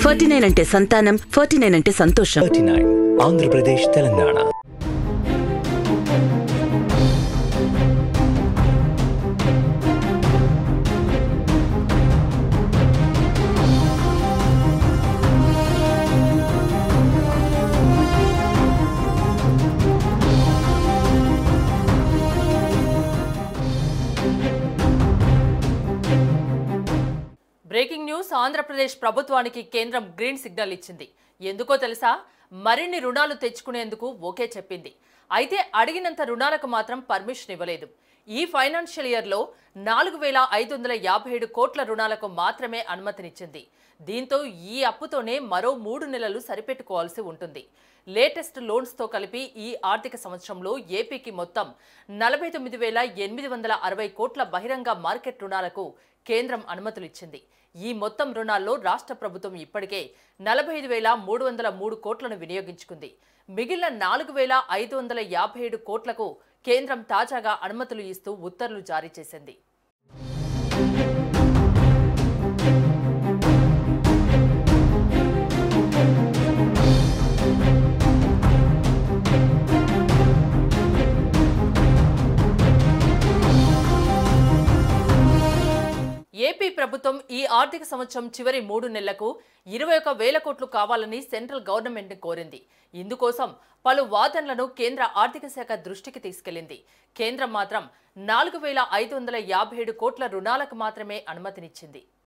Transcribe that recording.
forty nine అంటే సంతానం forty nine అంటే సంతోషం thirty nine Andhra Pradesh Telangana breaking news Andhra Pradesh ప్రభుత్వానికి కేంద్రం గ్రీన్ సిగ్నల్ ఇచ్చింది ఎందుకో తెలుసా మరిన్ని రుణాలు తెచ్చుకునేందుకు ఓకే చెప్పింది అయితే అడిగినంత రుణాలకు మాత్రం పర్మిషన్ ఇవ్వలేదు ఈ ఫైనాన్షియల్ ఇయర్లో నాలుగు వేల ఐదు వందల యాభై ఏడు కోట్ల రుణాలకు మాత్రమే అనుమతినిచ్చింది దీంతో ఈ అప్పుతోనే మరో మూడు నెలలు సరిపెట్టుకోవాల్సి ఉంటుంది లేటెస్ట్ లోన్స్తో కలిపి ఈ ఆర్థిక సంవత్సరంలో ఏపీకి మొత్తం నలభై తొమ్మిది వేల ఎనిమిది వందల అరవై కోట్ల బహిరంగ మార్కెట్ రుణాలకు కేంద్రం అనుమతులిచ్చింది ఈ మొత్తం రుణాల్లో రాష్ట్ర ప్రభుత్వం ఇప్పటికే నలభై ఐదు వేల మూడు వందల మూడు కోట్లను వినియోగించుకుంది మిగిలిన నాలుగు వేల ఐదు వందల యాభై ఏడు కోట్లకు కేంద్రం తాజాగా అనుమతులు ఇస్తూ ఉత్తర్వులు జారీ చేసింది ఏపీ ప్రభుత్వం ఈ ఆర్థిక సంవత్సరం చివరి మూడు నెలలకు ఇరవై ఒక వేల కోట్లు కావాలని సెంట్రల్ గవర్నమెంట్ని కోరింది ఇందుకోసం పలు వాదనలను కేంద్ర ఆర్థిక శాఖ దృష్టికి తీసుకెళ్లింది కేంద్రం మాత్రం నాలుగు వేల ఐదు వందల యాభై ఏడు కోట్ల రుణాలకు మాత్రమే అనుమతినిచ్చింది